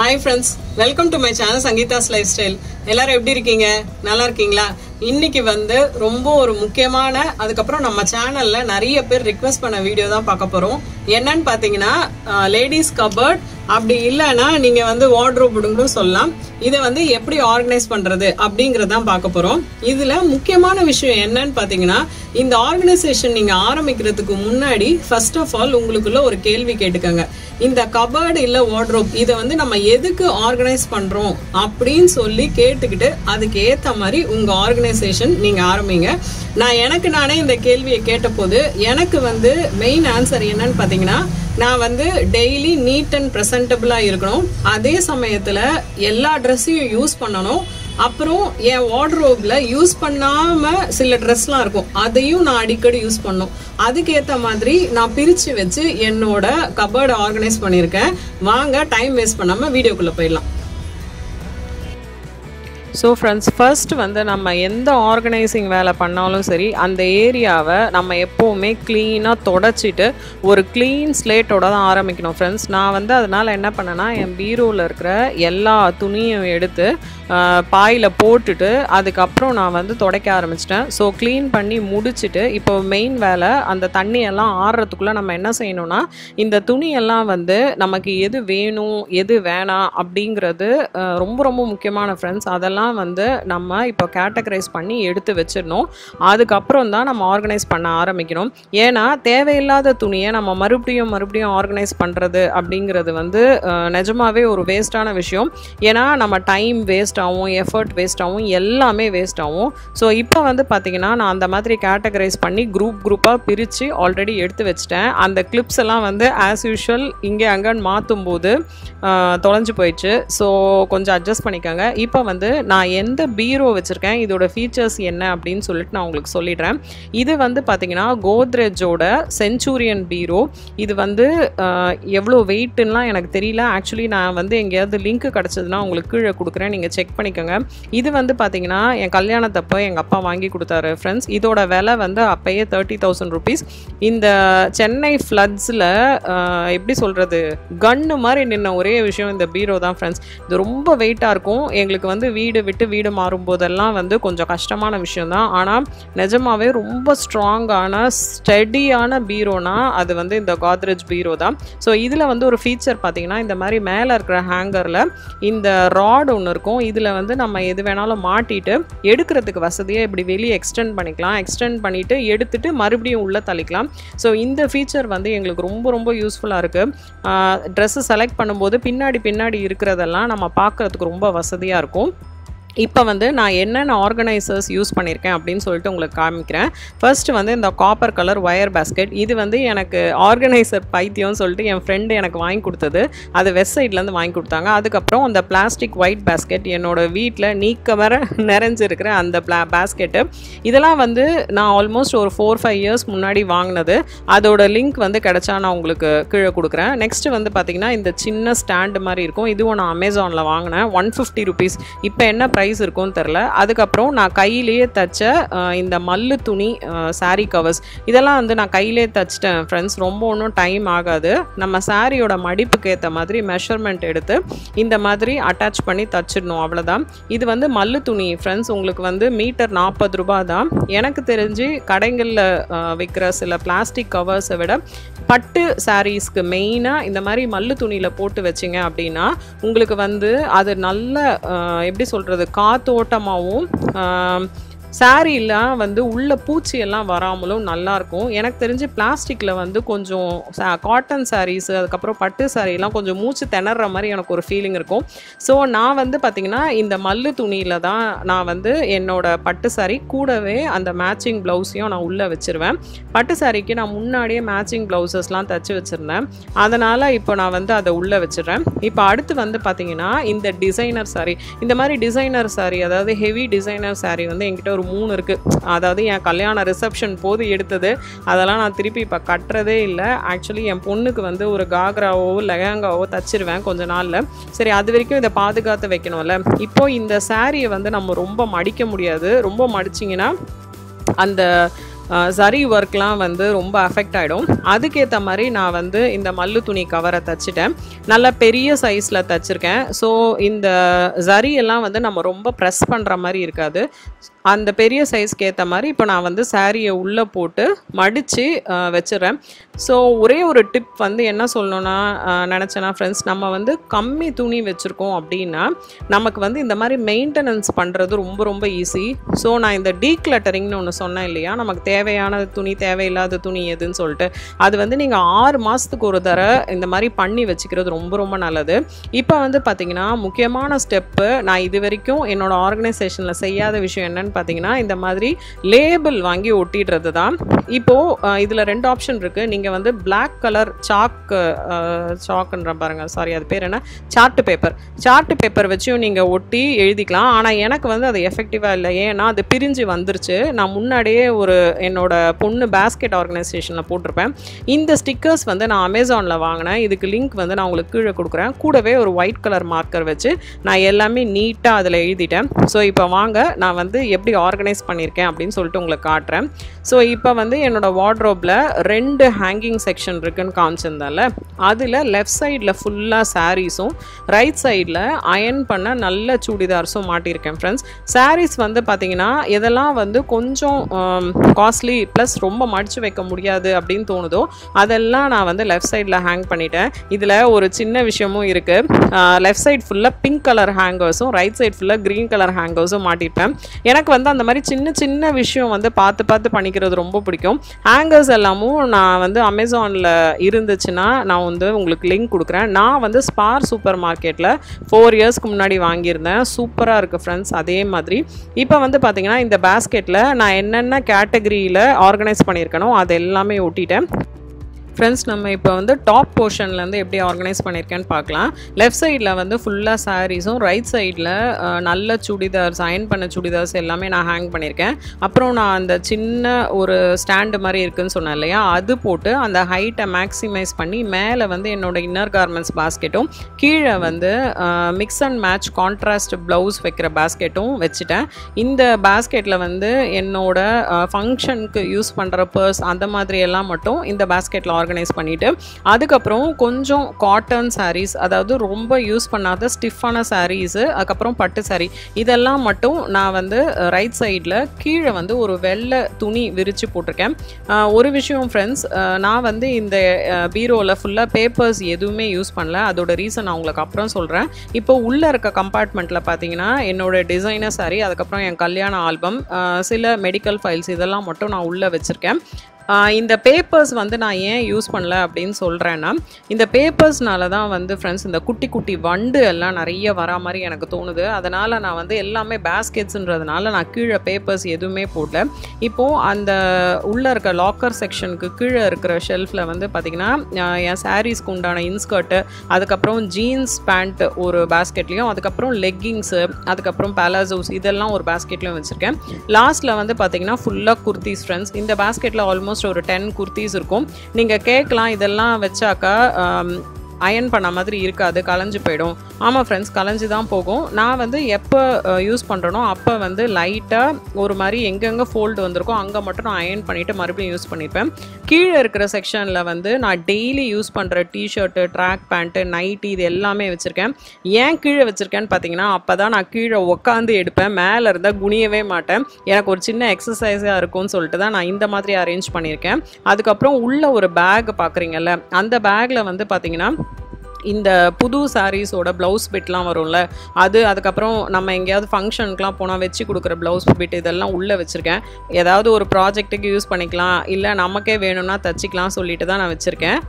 hi friends welcome to my channel Sangeetha's lifestyle எல்லாரும் எப்படி இருக்கீங்க நல்லா இருக்கீங்களா இன்னைக்கு வந்து ரொம்ப ஒரு முக்கியமான அதுக்கப்புறம் நம்ம சேனல்ல நிறைய பேர் ரிக்வெஸ்ட் பண்ண வீடியோ தான் பார்க்க போறோம் என்னன்னு பாத்தீங்கன்னா லேடிஸ் கபர்ட் அப்படி இல்லைன்னா நீங்க வந்து வார்ட்ரோப்னு சொல்லலாம் இதை வந்து எப்படி ஆர்கனைஸ் பண்றது அப்படிங்கறதான் பார்க்க போறோம் இதுல முக்கியமான விஷயம் என்னன்னு பாத்தீங்கன்னா இந்த ஆர்கனைசேஷன் நீங்க ஆரம்பிக்கிறதுக்கு முன்னாடி ஃபர்ஸ்ட் ஆஃப் ஆல் உங்களுக்குள்ள ஒரு கேள்வி கேட்டுக்கோங்க இந்த கபர்டு இல்ல வார்ட்ரோப் இதை வந்து நம்ம எதுக்கு ஆர்கனைஸ் பண்றோம் அப்படின்னு சொல்லி கேட்டுக்கிட்டு அதுக்கு ஏத்த மாதிரி உங்க ஆர்கனைசேஷன் நீங்க ஆரம்பிங்க நான் எனக்கு நானே இந்த கேள்வியை கேட்டபோது எனக்கு வந்து மெயின் ஆன்சர் என்னன்னு பாத்தீங்கன்னா நான் வந்து டெய்லி நீட் அண்ட் ப்ரெசன்டபிளா இருக்கணும் அதே சமயத்துல எல்லா ட்ரெஸ்ஸையும் யூஸ் பண்ணணும் அப்புறம் என் வார்ட்ரோப்ல யூஸ் பண்ணாம சில ட்ரெஸ்லாம் இருக்கும் அதையும் நான் அடிக்கடி யூஸ் பண்ணும் அதுக்கேத்த மாதிரி நான் பிரிச்சு வச்சு என்னோட கபர்டை ஆர்கனைஸ் பண்ணியிருக்கேன் வாங்க டைம் வேஸ்ட் பண்ணாம வீடியோக்குள்ள போயிடலாம் ஸோ ஃப்ரெண்ட்ஸ் ஃபர்ஸ்ட் வந்து நம்ம எந்த ஆர்கனைசிங் வேலை பண்ணாலும் சரி அந்த ஏரியாவை நம்ம எப்போவுமே க்ளீனாக தொடச்சிட்டு ஒரு க்ளீன் ஸ்லேட்டோட தான் ஆரம்பிக்கணும் ஃப்ரெண்ட்ஸ் நான் வந்து அதனால் என்ன பண்ணேன்னா என் பீரோவில் இருக்கிற எல்லா துணியும் எடுத்து பாயில் போட்டுட்டு அதுக்கப்புறம் நான் வந்து துடைக்க ஆரம்பிச்சிட்டேன் ஸோ க்ளீன் பண்ணி முடிச்சுட்டு இப்போ மெயின் வேலை அந்த தண்ணியெல்லாம் ஆறுறதுக்குள்ளே நம்ம என்ன செய்யணும்னா இந்த துணியெல்லாம் வந்து நமக்கு எது வேணும் எது வேணாம் அப்படிங்கிறது ரொம்ப ரொம்ப முக்கியமான ஃப்ரெண்ட்ஸ் அதெல்லாம் அதெல்லாம் வந்து நம்ம இப்போ கேட்டகரைஸ் பண்ணி எடுத்து வச்சிடணும் அதுக்கப்புறம் தான் நம்ம ஆர்கனைஸ் பண்ண ஆரம்பிக்கணும் ஏன்னா தேவையில்லாத துணியை நம்ம மறுபடியும் மறுபடியும் ஆர்கனைஸ் பண்ணுறது அப்படிங்கிறது வந்து நிஜமாவே ஒரு வேஸ்டான விஷயம் ஏன்னா நம்ம டைம் வேஸ்ட் ஆகும் எஃபர்ட் வேஸ்ட் ஆகும் எல்லாமே வேஸ்ட் ஆகும் ஸோ இப்போ வந்து பார்த்திங்கன்னா நான் அந்த மாதிரி கேட்டகரைஸ் பண்ணி குரூப் குரூப்பாக பிரித்து ஆல்ரெடி எடுத்து வச்சிட்டேன் அந்த கிளிப்ஸ் எல்லாம் வந்து ஆஸ் யூஷுவல் இங்கே அங்கேன்னு மாற்றும் போது தொலைஞ்சு போயிடுச்சு ஸோ கொஞ்சம் அட்ஜஸ்ட் பண்ணிக்கோங்க இப்போ வந்து நான் எந்த பீரோ வச்சுருக்கேன் இதோட ஃபீச்சர்ஸ் என்ன அப்படின்னு சொல்லிட்டு நான் உங்களுக்கு சொல்லிடுறேன் இது வந்து பார்த்தீங்கன்னா கோத்ரெஜோட சென்ச்சூரியன் பீரோ இது வந்து எவ்வளோ வெயிட்டுலாம் எனக்கு தெரியல ஆக்சுவலி நான் வந்து எங்கேயாவது லிங்க் கிடச்சதுன்னா உங்களுக்கு கீழே கொடுக்குறேன் நீங்கள் செக் பண்ணிக்கோங்க இது வந்து பார்த்தீங்கன்னா என் கல்யாணத்தப்போ எங்கள் அப்பா வாங்கி கொடுத்தாரு ஃப்ரெண்ட்ஸ் இதோட விலை வந்து அப்போயே தேர்ட்டி தௌசண்ட் ருபீஸ் இந்த சென்னை ஃப்ளட்ஸில் எப்படி சொல்கிறது கன்னு மாதிரி நின்ன ஒரே விஷயம் இந்த பீரோ தான் ஃப்ரெண்ட்ஸ் இது ரொம்ப வெயிட்டாக இருக்கும் எங்களுக்கு வந்து வீடு விட்டு வீடு மாறும்போதெல்லாம் வந்து கொஞ்சம் கஷ்டமான விஷயம் தான் ஆனால் நிஜமாவே ரொம்ப ஸ்ட்ராங்கான ஸ்டெடியான பீரோனா அது வந்து இந்த காத்ரேஜ் பீரோ தான் ஸோ இதில் வந்து ஒரு ஃபீச்சர் பார்த்தீங்கன்னா இந்த மாதிரி மேலே இருக்கிற ஹேங்கரில் இந்த ராட் ஒன்று இருக்கும் இதில் வந்து நம்ம எது வேணாலும் மாட்டிட்டு எடுக்கிறதுக்கு வசதியாக இப்படி வெளியே எக்ஸ்டெண்ட் பண்ணிக்கலாம் எக்ஸ்டெண்ட் பண்ணிவிட்டு எடுத்துட்டு மறுபடியும் உள்ளே தள்ளிக்கலாம் ஸோ இந்த ஃபீச்சர் வந்து எங்களுக்கு ரொம்ப ரொம்ப யூஸ்ஃபுல்லாக இருக்குது ட்ரெஸ்ஸு செலக்ட் பண்ணும்போது பின்னாடி பின்னாடி இருக்கிறதெல்லாம் நம்ம பார்க்குறதுக்கு ரொம்ப வசதியாக இருக்கும் இப்போ வந்து நான் என்னென்ன ஆர்கனைசர்ஸ் யூஸ் பண்ணியிருக்கேன் அப்படின்னு சொல்லிட்டு உங்களுக்கு காமிக்கிறேன் ஃபர்ஸ்ட் வந்து இந்த காப்பர் கலர் ஒயர் பேஸ்கெட் இது வந்து எனக்கு ஆர்கனைசர் பைத்தியம்னு சொல்லிட்டு என் ஃப்ரெண்டு எனக்கு வாங்கி கொடுத்தது அது வெஸ்ட் சைட்லேருந்து வாங்கி கொடுத்தாங்க அதுக்கப்புறம் அந்த பிளாஸ்டிக் ஒயிட் பேஸ்கெட் என்னோட வீட்டில் நீக்க வர நிறைஞ்சிருக்கிற அந்த பிளா பேஸ்கெட்டு இதெல்லாம் வந்து நான் ஆல்மோஸ்ட் ஒரு ஃபோர் ஃபைவ் இயர்ஸ் முன்னாடி வாங்கினது அதோட லிங்க் வந்து கிடச்சா நான் உங்களுக்கு கீழே கொடுக்குறேன் நெக்ஸ்ட்டு வந்து பார்த்திங்கன்னா இந்த சின்ன ஸ்டாண்டு மாதிரி இருக்கும் இதுவும் நான் அமேசானில் வாங்கினேன் ஒன் ஃபிஃப்டி ருபீஸ் இப்போ என்ன ப்ரைஸ் ப்ரைஸ் இருக்கும்னு தெரில அதுக்கப்புறம் நான் கையிலேயே தைச்ச இந்த மல்லு துணி சாரீ கவர்ஸ் இதெல்லாம் வந்து நான் கையிலே தைச்சிட்டேன் ஃப்ரெண்ட்ஸ் ரொம்ப ஒன்றும் டைம் ஆகாது நம்ம சாரியோட மடிப்புக்கு ஏற்ற மாதிரி மெஷர்மெண்ட் எடுத்து இந்த மாதிரி அட்டாச் பண்ணி தச்சிடணும் அவ்வளோதான் இது வந்து மல்லு துணி ஃப்ரெண்ட்ஸ் உங்களுக்கு வந்து மீட்டர் நாற்பது ரூபா தான் எனக்கு தெரிஞ்சு கடைகளில் விற்கிற சில பிளாஸ்டிக் கவர்ஸை விட பட்டு சாரீஸ்க்கு மெயினாக இந்த மாதிரி மல்லு துணியில் போட்டு வச்சிங்க அப்படின்னா உங்களுக்கு வந்து அது நல்ல எப்படி சொல்கிறது காத்தோட்டமாகவும் சாரீலாம் வந்து உள்ள பூச்சி எல்லாம் வராமலும் நல்லாயிருக்கும் எனக்கு தெரிஞ்சு பிளாஸ்டிக்கில் வந்து கொஞ்சம் காட்டன் சாரீஸ் அதுக்கப்புறம் பட்டு சாரீலாம் கொஞ்சம் மூச்சு திணற மாதிரி எனக்கு ஒரு ஃபீலிங் இருக்கும் ஸோ நான் வந்து பார்த்திங்கன்னா இந்த மல்லு துணியில் தான் நான் வந்து என்னோட பட்டு சாரீ கூடவே அந்த மேட்சிங் ப்ளவுஸையும் நான் உள்ளே வச்சுருவேன் பட்டு சாரீக்கு நான் முன்னாடியே மேட்சிங் ப்ளவுசஸ்லாம் தைச்சி வச்சுருந்தேன் அதனால் இப்போ நான் வந்து அதை உள்ளே வச்சிடுறேன் இப்போ அடுத்து வந்து பார்த்திங்கன்னா இந்த டிசைனர் சாரீ இந்த மாதிரி டிசைனர் சாரீ அதாவது ஹெவி டிசைனர் சாரீ வந்து என்கிட்ட ஒரு மூணு இருக்குது அதாவது என் கல்யாண ரிசப்ஷன் போது எடுத்தது அதெல்லாம் நான் திருப்பி இப்போ கட்டுறதே இல்லை ஆக்சுவலி என் பொண்ணுக்கு வந்து ஒரு காக்ராவோ லெஹங்காவோ தச்சிருவேன் கொஞ்ச நாளில் சரி அது வரைக்கும் இதை பாதுகாத்து வைக்கணும்ல இப்போ இந்த சாரியை வந்து நம்ம ரொம்ப மடிக்க முடியாது ரொம்ப மடிச்சிங்கன்னா அந்த சரி ஒர்க்லாம் வந்து ரொம்ப அஃபெக்ட் ஆகிடும் அதுக்கேற்ற மாதிரி நான் வந்து இந்த மல்லு துணி கவரை தச்சுட்டேன் நல்ல பெரிய சைஸில் தச்சிருக்கேன் ஸோ இந்த சரி எல்லாம் வந்து நம்ம ரொம்ப ப்ரெஸ் பண்ணுற மாதிரி இருக்காது அந்த பெரிய சைஸ்க்கு ஏற்ற மாதிரி இப்போ நான் வந்து சாரியை உள்ளே போட்டு மடித்து வச்சிடுறேன் ஸோ ஒரே ஒரு டிப் வந்து என்ன சொல்லணும்னா நினச்சேன்னா ஃப்ரெண்ட்ஸ் நம்ம வந்து கம்மி துணி வச்சுருக்கோம் அப்படின்னா நமக்கு வந்து இந்த மாதிரி மெயின்டெனன்ஸ் பண்ணுறது ரொம்ப ரொம்ப ஈஸி ஸோ நான் இந்த டீக்ளட்டரிங்னு ஒன்று சொன்னேன் இல்லையா நமக்கு தேவையான துணி தேவையில்லாத துணி எதுன்னு சொல்லிட்டு அது வந்து நீங்கள் ஆறு மாதத்துக்கு ஒரு தர இந்த மாதிரி பண்ணி வச்சுக்கிறது ரொம்ப ரொம்ப நல்லது இப்போ வந்து பார்த்தீங்கன்னா முக்கியமான ஸ்டெப்பு நான் இது வரைக்கும் என்னோட ஆர்கனைசேஷனில் செய்யாத விஷயம் என்னன்னு பார்த்தீங்கன்னா இந்த மாதிரி லேபிள் வாங்கி ஒட்டிடுறது தான் இப்போது இதில் ரெண்டு ஆப்ஷன் இருக்குது நீங்கள் வந்து பிளாக் கலர் சாக் சாக்குன்ற பாருங்க சாரி அது பேர் என்ன சார்ட்டு பேப்பர் சார்ட்டு பேப்பர் வச்சும் நீங்கள் ஒட்டி எழுதிக்கலாம் ஆனால் எனக்கு வந்து அது எஃபெக்டிவாக இல்லை ஏன்னா அது பிரிஞ்சு வந்துருச்சு நான் முன்னாடியே ஒரு என்னோட பொண்ணு பேஸ்கெட் ஆர்கனைசேஷனில் போட்டிருப்பேன் இந்த ஸ்டிக்கர்ஸ் வந்து நான் அமேசானில் வாங்கினேன் இதுக்கு லிங்க் வந்து நான் உங்களுக்கு கீழே கொடுக்குறேன் கூடவே ஒரு ஒயிட் கலர் மார்க்கர் வச்சு நான் எல்லாமே நீட்டாக அதில் எழுதிட்டேன் ஸோ இப்போ வாங்க நான் வந்து எப்படி ஆர்கனைஸ் பண்ணியிருக்கேன் அப்படின்னு சொல்லிட்டு உங்களுக்கு காட்டுறேன் ஸோ இப்போ வந்து என்னோடய வார்ட்ரோப்பில் ரெண்டு ஹேங்கிங் செக்ஷன் இருக்குன்னு காமிச்சிருந்தால அதில் லெஃப்ட் சைடில் ஃபுல்லாக சாரீஸும் ரைட் சைடில் அயன் பண்ண நல்ல சுடிதார்ஸும் மாட்டியிருக்கேன் ஃப்ரெண்ட்ஸ் சாரீஸ் வந்து பார்த்திங்கன்னா இதெல்லாம் வந்து கொஞ்சம் காஸ்ட்லி ப்ளஸ் ரொம்ப மடித்து வைக்க முடியாது அப்படின்னு தோணுதோ அதெல்லாம் நான் வந்து லெஃப்ட் சைடில் ஹேங் பண்ணிட்டேன் இதில் ஒரு சின்ன விஷயமும் இருக்குது லெஃப்ட் சைடு ஃபுல்லாக பிங்க் கலர் ஹேங்கர்ஸும் ரைட் சைடு ஃபுல்லாக க்ரீன் கலர் ஹேங்கர்ஸும் மாட்டியிருப்பேன் எனக்கு வந்து அந்த மாதிரி சின்ன சின்ன விஷயம் வந்து பார்த்து பார்த்து பண்ணிக்கிறது ரொம்ப பிடிக்கும் ஹேங்கர்ஸ் எல்லாமும் நான் வந்து அமேசானில் இருந்துச்சுன்னா நான் வந்து உங்களுக்கு லிங்க் கொடுக்குறேன் நான் வந்து ஸ்பார் சூப்பர் மார்க்கெட்டில் ஃபோர் இயர்ஸ்க்கு முன்னாடி வாங்கியிருந்தேன் சூப்பராக இருக்குது ஃப்ரெண்ட்ஸ் அதே மாதிரி இப்போ வந்து பார்த்திங்கன்னா இந்த பேஸ்கெட்டில் நான் என்னென்ன கேட்டகரியில் ஆர்கனைஸ் பண்ணியிருக்கேனோ அது எல்லாமே ஒட்டிட்டேன் ஃப்ரெண்ட்ஸ் நம்ம இப்போ வந்து டாப் போர்ஷன்லேருந்து எப்படி ஆர்கனைஸ் பண்ணியிருக்கேன்னு பார்க்கலாம் லெஃப்ட் சைடில் வந்து ஃபுல்லாக சாரீஸும் ரைட் சைடில் நல்ல சுடிதார்ஸ் அயன் பண்ண சுடிதார்ஸ் எல்லாமே நான் ஹேங் பண்ணியிருக்கேன் அப்புறம் நான் அந்த சின்ன ஒரு ஸ்டாண்டு மாதிரி இருக்குன்னு சொன்னேன் இல்லையா அது போட்டு அந்த ஹைட்டை மேக்ஸிமைஸ் பண்ணி மேலே வந்து என்னோட இன்னர் கார்மெண்ட்ஸ் பாஸ்கெட்டும் கீழே வந்து mix and match contrast blouse வைக்கிற பாஸ்கெட்டும் வச்சுட்டேன் இந்த பாஸ்கெட்டில் வந்து என்னோட ஃபங்க்ஷனுக்கு யூஸ் பண்ணுற பர்ஸ் அந்த மாதிரி எல்லாம் மட்டும் இந்த பாஸ்கெட்டில் ஆர்கனைஸ் பண்ணிவிட்டு அதுக்கப்புறம் கொஞ்சம் காட்டன் சாரீஸ் அதாவது ரொம்ப யூஸ் பண்ணாத ஸ்டிஃபான சாரீஸு அதுக்கப்புறம் பட்டு சாரீ இதெல்லாம் மட்டும் நான் வந்து ரைட் சைடில் கீழே வந்து ஒரு வெள்ளை துணி விரித்து போட்டிருக்கேன் ஒரு விஷயம் ஃப்ரெண்ட்ஸ் நான் வந்து இந்த பீரோவில் ஃபுல்லாக பேப்பர்ஸ் எதுவுமே யூஸ் பண்ணல அதோட ரீசன் நான் உங்களுக்கு அப்புறம் சொல்கிறேன் இப்போ உள்ளே இருக்க கம்பார்ட்மெண்ட்டில் பார்த்தீங்கன்னா என்னோட டிசைனர் சாரி அதுக்கப்புறம் என் கல்யாண ஆல்பம் சில மெடிக்கல் ஃபைல்ஸ் இதெல்லாம் மட்டும் நான் உள்ளே வச்சுருக்கேன் இந்த பேப்பர்ஸ் வந்து நான் ஏன் யூஸ் பண்ணல அப்படின்னு சொல்கிறேன்னா இந்த பேப்பர்ஸ்னால தான் வந்து ஃப்ரெண்ட்ஸ் இந்த குட்டி குட்டி வண்டு எல்லாம் நிறைய வரா மாதிரி எனக்கு தோணுது அதனால் நான் வந்து எல்லாமே பேஸ்கெட்ஸுன்றதுனால நான் கீழே பேப்பர்ஸ் எதுவுமே போடல இப்போது அந்த உள்ளே இருக்க லாக்கர் செக்ஷனுக்கு கீழே இருக்கிற ஷெல்ஃபில் வந்து பார்த்திங்கன்னா என் சாரீஸ்க்கு உண்டான இன்ஸ்கர்ட்டு அதுக்கப்புறம் ஜீன்ஸ் பேண்ட் ஒரு பேஸ்கெட்லேயும் அதுக்கப்புறம் லெக்கிங்ஸு அதுக்கப்புறம் பேலாசோஸ் இதெல்லாம் ஒரு பேஸ்கெட்லேயும் வச்சுருக்கேன் லாஸ்ட்டில் வந்து பார்த்திங்கன்னா ஃபுல்லாக குர்த்திஸ் ஃப்ரெண்ட்ஸ் இந்த பேஸ்கெட்டில் ஆல்மோஸ்ட் ஆல்மோஸ்ட் ஒரு டென் குர்த்திஸ் இருக்கும் நீங்கள் கேட்கலாம் இதெல்லாம் வச்சாக்கா அயன் பண்ண மாதிரி இருக்காது கலைஞ்சு போயிடும் ஆமாம் ஃப்ரெண்ட்ஸ் கலைஞ்சு தான் போகும் நான் வந்து எப்போ யூஸ் பண்ணுறனோ அப்போ வந்து லைட்டாக ஒரு மாதிரி எங்கெங்கே ஃபோல்டு வந்திருக்கோ அங்கே மட்டும் நான் அயன் பண்ணிவிட்டு மறுபடியும் யூஸ் பண்ணிப்பேன் கீழே இருக்கிற செக்ஷனில் வந்து நான் டெய்லி யூஸ் பண்ணுற டிஷர்ட்டு ட்ராக் பேண்ட்டு நைட்டி இது எல்லாமே வச்சுருக்கேன் ஏன் கீழே வச்சுருக்கேன்னு பார்த்தீங்கன்னா அப்போ தான் நான் கீழே உட்காந்து எடுப்பேன் மேலே இருந்தால் குனியவே மாட்டேன் எனக்கு ஒரு சின்ன எக்ஸசைஸாக இருக்கும்னு சொல்லிட்டு தான் நான் இந்த மாதிரி அரேஞ்ச் பண்ணியிருக்கேன் அதுக்கப்புறம் உள்ள ஒரு பேக் பார்க்குறீங்கல்ல அந்த பேக்கில் வந்து பார்த்தீங்கன்னா இந்த புது சாரீஸோட ப்ளவுஸ் பிட்லாம் வரும்ல அது அதுக்கப்புறம் நம்ம எங்கேயாவது ஃபங்க்ஷனுக்குலாம் போனால் வச்சு கொடுக்குற ப்ளவுஸ் பிட் இதெல்லாம் உள்ளே வச்சுருக்கேன் ஏதாவது ஒரு ப்ராஜெக்ட்டுக்கு யூஸ் பண்ணிக்கலாம் இல்லை நமக்கே வேணும்னா தச்சிக்கலாம் சொல்லிட்டு தான் நான் வச்சுருக்கேன்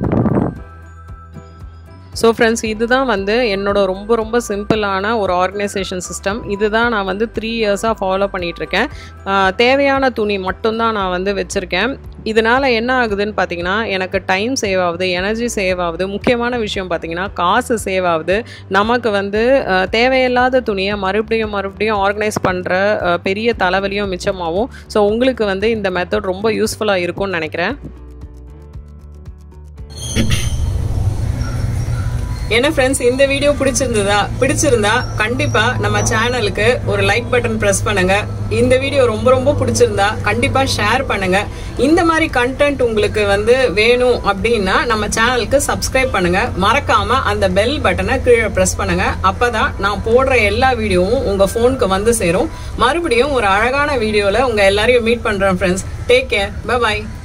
ஸோ ஃப்ரெண்ட்ஸ் இதுதான் வந்து என்னோட ரொம்ப ரொம்ப சிம்பிளான ஒரு ஆர்கனைசேஷன் சிஸ்டம் இதுதான் நான் வந்து த்ரீ இயர்ஸாக ஃபாலோ பண்ணிகிட்ருக்கேன் தேவையான துணி மட்டும்தான் நான் வந்து வச்சுருக்கேன் இதனால் என்ன ஆகுதுன்னு பார்த்தீங்கன்னா எனக்கு டைம் சேவ் ஆகுது எனர்ஜி சேவ் ஆகுது முக்கியமான விஷயம் பார்த்தீங்கன்னா காசு சேவ் ஆகுது நமக்கு வந்து தேவையில்லாத துணியை மறுபடியும் மறுபடியும் ஆர்கனைஸ் பண்ணுற பெரிய தலைவலியும் மிச்சமாகும் ஸோ உங்களுக்கு வந்து இந்த மெத்தட் ரொம்ப யூஸ்ஃபுல்லாக இருக்கும்னு நினைக்கிறேன் என்ன ஃப்ரெண்ட்ஸ் இந்த வீடியோ பிடிச்சிருந்ததா பிடிச்சிருந்தா கண்டிப்பா நம்ம சேனலுக்கு ஒரு லைக் பட்டன் பிரஸ் பண்ணுங்க இந்த வீடியோ ரொம்ப ரொம்ப பிடிச்சிருந்தா கண்டிப்பா ஷேர் பண்ணுங்க இந்த மாதிரி கண்டென்ட் உங்களுக்கு வந்து வேணும் அப்படின்னா நம்ம சேனலுக்கு சப்ஸ்கிரைப் பண்ணுங்க மறக்காம அந்த பெல் பட்டனை கீழே பிரஸ் பண்ணுங்க அப்பதான் நான் போடுற எல்லா வீடியோவும் உங்க போனுக்கு வந்து சேரும் மறுபடியும் ஒரு அழகான வீடியோல உங்க எல்லாரையும் மீட் பண்றேன் ஃப்ரெண்ட்ஸ் டேக் கேர் பை